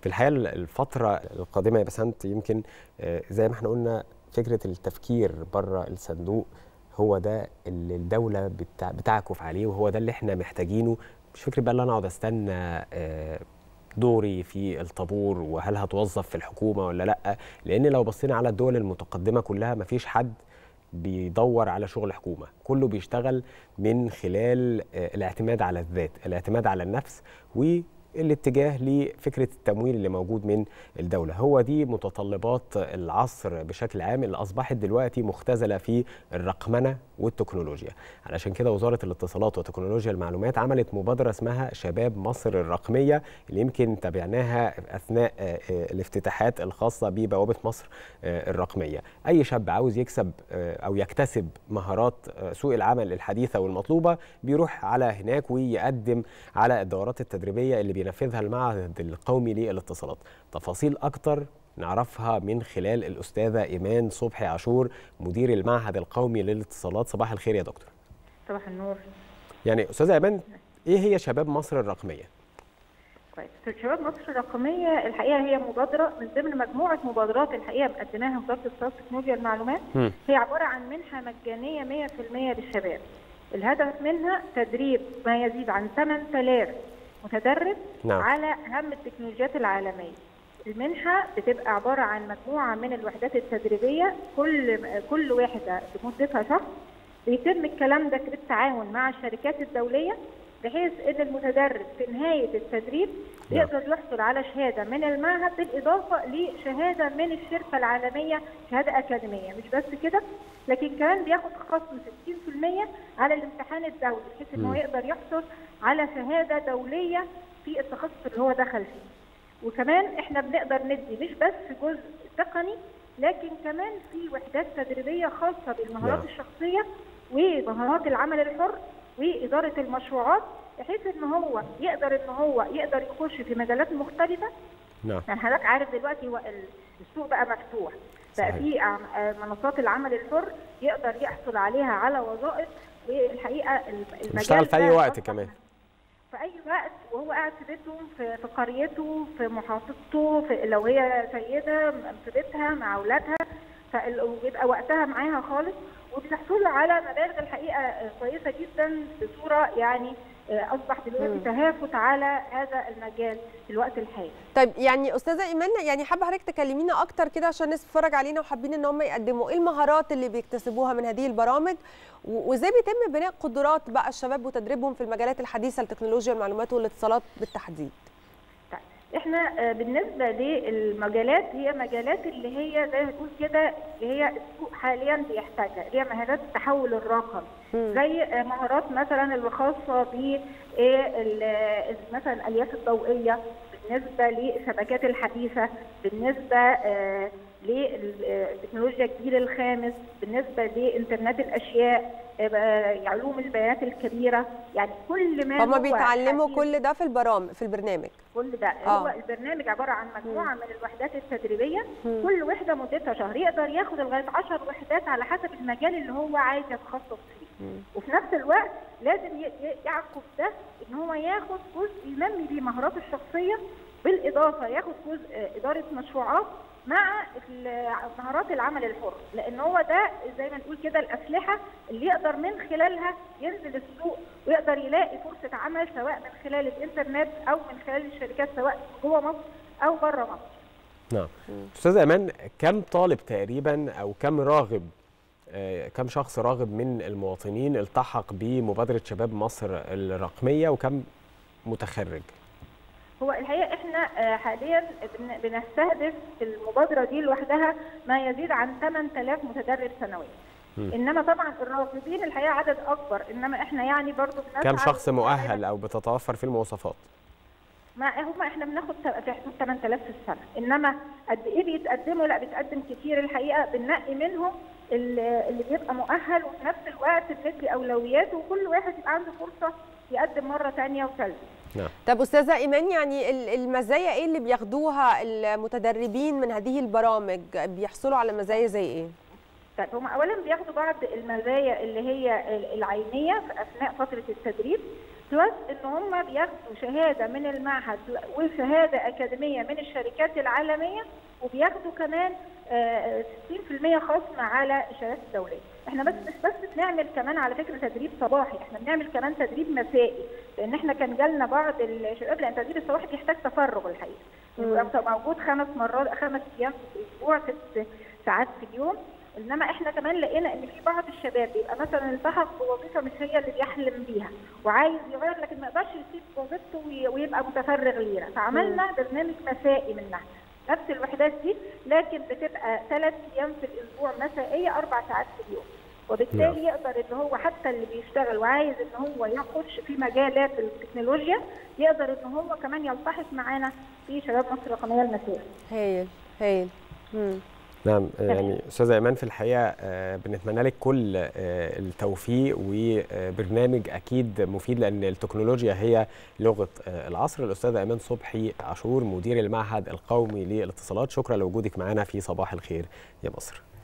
في الحقيقه الفتره القادمه يا بسنت يمكن زي ما احنا قلنا فكره التفكير بره الصندوق هو ده اللي الدوله بتع... بتعكف عليه وهو ده اللي احنا محتاجينه مش فكره بقى ان انا اقعد استنى دوري في الطابور وهل هتوظف في الحكومه ولا لا لان لو بصينا على الدول المتقدمه كلها مفيش حد بيدور على شغل حكومه كله بيشتغل من خلال الاعتماد على الذات الاعتماد على النفس والاتجاه لفكره التمويل اللي موجود من الدوله هو دي متطلبات العصر بشكل عام اللي اصبحت دلوقتي مختزله في الرقمنه والتكنولوجيا علشان كده وزاره الاتصالات وتكنولوجيا المعلومات عملت مبادره اسمها شباب مصر الرقميه اللي يمكن تابعناها اثناء الافتتاحات الخاصه ببوابه مصر الرقميه اي شاب عاوز يكسب او يكتسب مهارات سوق العمل الحديثه والمطلوبه بيروح على هناك ويقدم على الدورات التدريبيه اللي بينفذها المعهد القومي للاتصالات تفاصيل اكتر نعرفها من خلال الأستاذة إيمان صبحي عاشور مدير المعهد القومي للاتصالات صباح الخير يا دكتور صباح النور يعني أستاذة إيمان إيه هي شباب مصر الرقمية؟ كويس شباب مصر الرقمية الحقيقة هي مبادرة من ضمن مجموعة مبادرات الحقيقة مقدماها وزارة الاتصالات وتكنولوجيا المعلومات م. هي عبارة عن منحة مجانية 100% للشباب الهدف منها تدريب ما يزيد عن 8000 متدرب نعم. على أهم التكنولوجيات العالمية المنحة بتبقى عبارة عن مجموعة من الوحدات التدريبية كل كل وحدة بمدتها شهر بيتم الكلام ده بالتعاون مع الشركات الدولية بحيث ان المتدرب في نهاية التدريب يقدر يحصل على شهادة من المعهد بالإضافة لشهادة من الشركة العالمية شهادة أكاديمية مش بس كده لكن كمان بياخد خصم 60% على الامتحان الدولي بحيث ان هو يقدر يحصل على شهادة دولية في التخصص اللي هو دخل فيه وكمان احنا بنقدر ندي مش بس جزء تقني لكن كمان في وحدات تدريبيه خاصه بالمهارات نعم. الشخصيه ومهارات العمل الحر واداره المشروعات بحيث ان هو يقدر ان هو يقدر يخش في مجالات مختلفه نعم يعني حضرتك عارف دلوقتي هو السوق بقى مفتوح بقى في منصات العمل الحر يقدر يحصل عليها على وظائف والحقيقه المجال يشتغل في اي وقت كمان في اي وقت وهو قاعد في بيته في, في قريته في محافظته في لو هي سيده في بيتها مع اولادها فبيبقى وقتها معاها خالص وبتحصل على مبالغ الحقيقه كويسه جدا بصوره يعني اصبح دلوقتي تهافت على هذا المجال في الوقت الحالي. طيب يعني استاذه ايمان يعني حابه حضرتك تكلمينا اكتر كده عشان الناس بتتفرج علينا وحابين ان هم يقدموا ايه المهارات اللي بيكتسبوها من هذه البرامج وازاي بيتم بناء قدرات بقى الشباب وتدريبهم في المجالات الحديثه لتكنولوجيا المعلومات والاتصالات بالتحديد. طيب احنا بالنسبه للمجالات هي مجالات اللي هي زي ما تقول كده اللي هي السوق حاليا بيحتاجها اللي هي مهارات التحول الرقمي زي مهارات مثلا الخاصه ب مثلا الالياف الضوئيه بالنسبه للشبكات الحديثه بالنسبه للتكنولوجيا الجيل الخامس بالنسبه لانترنت الاشياء علوم البيانات الكبيره يعني كل ما هم بيتعلموا كل ده في البرامج في البرنامج كل ده آه. هو البرنامج عباره عن مجموعه من الوحدات التدريبيه مم. كل وحده مدتها شهر يقدر ياخد لغايه 10 وحدات على حسب المجال اللي هو عايز يتخصص فيه مم. وفي نفس الوقت لازم يعقب ده ان هو ياخد جزء ينمي بيه مهاراته الشخصيه بالاضافه ياخد جزء اداره مشروعات مع مهارات العمل الحر لان هو ده زي ما نقول كده الاسلحه اللي يقدر من خلالها ينزل السوق ويقدر يلاقي فرصه عمل سواء من خلال الانترنت او من خلال الشركات سواء جوه مصر او بره مصر. نعم. استاذه ايمان كم طالب تقريبا او كم راغب آه كم شخص راغب من المواطنين التحق بمبادره شباب مصر الرقميه وكم متخرج؟ هو الحقيقه احنا حاليا بنستهدف في المبادره دي لوحدها ما يزيد عن 8000 متدرب سنويا. انما طبعا الراغبين الحقيقه عدد اكبر انما احنا يعني برضو كم شخص مؤهل او بتتوفر فيه المواصفات؟ ما هم احنا بناخد في حدود 8000 في السنه انما قد ايه بيتقدموا لا بيتقدم كتير الحقيقه بننقي منهم اللي بيبقى مؤهل وفي نفس الوقت بندي اولويات وكل واحد يبقى عنده فرصه يقدم مره ثانيه وثالثه نعم. طب استاذه ايمان يعني المزايا ايه اللي بياخدوها المتدربين من هذه البرامج بيحصلوا على مزايا زي ايه طيب هم اولا بياخدوا بعض المزايا اللي هي العينيه في اثناء فتره التدريب بلس ان هم بياخدوا شهاده من المعهد وشهاده اكاديميه من الشركات العالميه وبياخدوا كمان 60% خصم على الشهادات الدوليه. احنا بس مش بس بنعمل كمان على فكره تدريب صباحي، احنا بنعمل كمان تدريب مسائي لان احنا كان جالنا بعض الشباب لان التدريب الصباحي بيحتاج تفرغ الحقيقه. يبقى موجود خمس مرات خمس ايام في الاسبوع ست ساعات في اليوم انما احنا كمان لقينا ان في بعض الشباب بيبقى مثلا التحق بوظيفه مش هي اللي بيحلم بيها وعايز يغير لكن ما يقدرش يسيب وظيفته ويبقى متفرغ لينا فعملنا برنامج مسائي منها نفس الوحدات دي لكن بتبقى ثلاث ايام في الاسبوع مسائيه اربع ساعات في اليوم وبالتالي يقدر ان هو حتى اللي بيشتغل وعايز ان هو يخش في مجالات التكنولوجيا يقدر ان هو كمان يلتحق معانا في شباب مصر الرقميه المسائي. هايل هايل. مم. نعم يعني استاذه ايمان في الحقيقه بنتمنى لك كل التوفيق وبرنامج اكيد مفيد لان التكنولوجيا هي لغه العصر الاستاذه ايمان صبحي عاشور مدير المعهد القومي للاتصالات شكرا لوجودك معنا في صباح الخير يا مصر